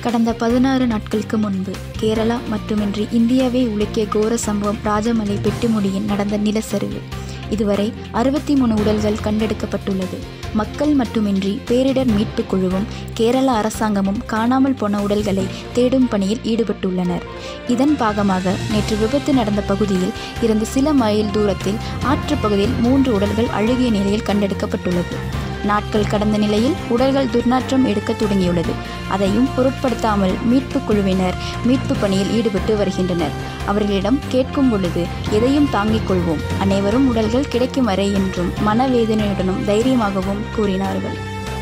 கடந்த பதினாறு நாட்களுக்கு முன்பு கேரளா மட்டுமின்றி இந்தியாவை உலுக்கிய கோர சம்பவம் ராஜமலை பெட்டிமுடியில் நடந்த நிலச்சரிவு இதுவரை அறுபத்தி மூணு உடல்கள் கண்டெடுக்கப்பட்டுள்ளது மக்கள் மட்டுமின்றி பேரிடர் மீட்புக் குழுவும் கேரள அரசாங்கமும் காணாமல் போன உடல்களை தேடும் பணியில் ஈடுபட்டுள்ளனர் இதன் பாகமாக நேற்று விபத்து நடந்த பகுதியில் இருந்து சில மைல் தூரத்தில் ஆற்றுப் பகுதியில் மூன்று உடல்கள் அழுகிய நிலையில் கண்டெடுக்கப்பட்டுள்ளது நாட்கள் கடந்த நிலையில் உடல்கள் துர்நாற்றம் எடுக்க தொடங்கியுள்ளது அதையும் பொருட்படுத்தாமல் மீட்புக் குழுவினர் மீட்பு பணியில் ஈடுபட்டு வருகின்றனர் அவர்களிடம் கேட்கும் பொழுது எதையும் தாங்கிக் கொள்வோம் அனைவரும் உடல்கள் கிடைக்கும் வரை என்றும் மனவேதனையுடனும் தைரியமாகவும் கூறினார்கள்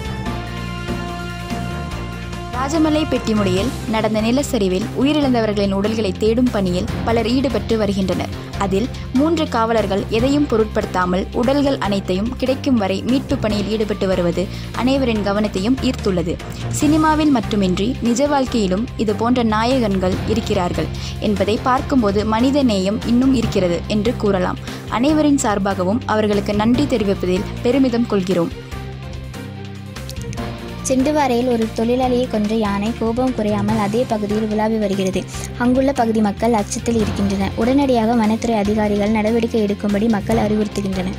ராஜமலை பெட்டிமுடியில் நடந்த நிலச்சரிவில் உயிரிழந்தவர்களின் உடல்களை தேடும் பணியில் பலர் ஈடுபட்டு வருகின்றனர் அதில் மூன்று காவலர்கள் எதையும் பொருட்படுத்தாமல் உடல்கள் அனைத்தையும் கிடைக்கும் வரை மீட்பு பணியில் ஈடுபட்டு வருவது அனைவரின் கவனத்தையும் ஈர்த்துள்ளது சினிமாவில் மட்டுமின்றி நிஜ வாழ்க்கையிலும் இது போன்ற நாயகன்கள் இருக்கிறார்கள் என்பதை பார்க்கும்போது மனித நேயம் இன்னும் இருக்கிறது என்று கூறலாம் அனைவரின் சார்பாகவும் அவர்களுக்கு நன்றி தெரிவிப்பதில் பெருமிதம் கொள்கிறோம் செண்டுவாரையில் ஒரு தொழிலாளியை கொன்ற யானை கோபம் குறையாமல் அதே பகுதியில் உலாவி வருகிறது அங்குள்ள பகுதி மக்கள் அச்சத்தில் இருக்கின்றனர் உடனடியாக வனத்துறை அதிகாரிகள் நடவடிக்கை எடுக்கும்படி மக்கள் அறிவுறுத்துகின்றனர்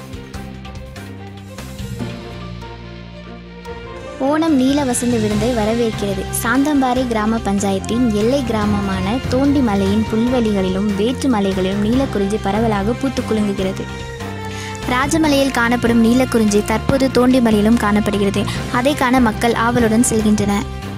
ஓணம் நீல வசந்த விருந்தை வரவேற்கிறது சாந்தம்பாறை கிராம பஞ்சாயத்தின் எல்லை கிராமமான தோண்டிமலையின் புல்வெளிகளிலும் வேற்று மலைகளிலும் நீலக்குறிஞ்சி பரவலாக பூத்து குலுங்குகிறது ராஜமலையில் காணப்படும் நீலக்குறிஞ்சி தற்போது தோண்டிமலையிலும் காணப்படுகிறது அதை காண மக்கள் ஆவலுடன் செல்கின்றனர்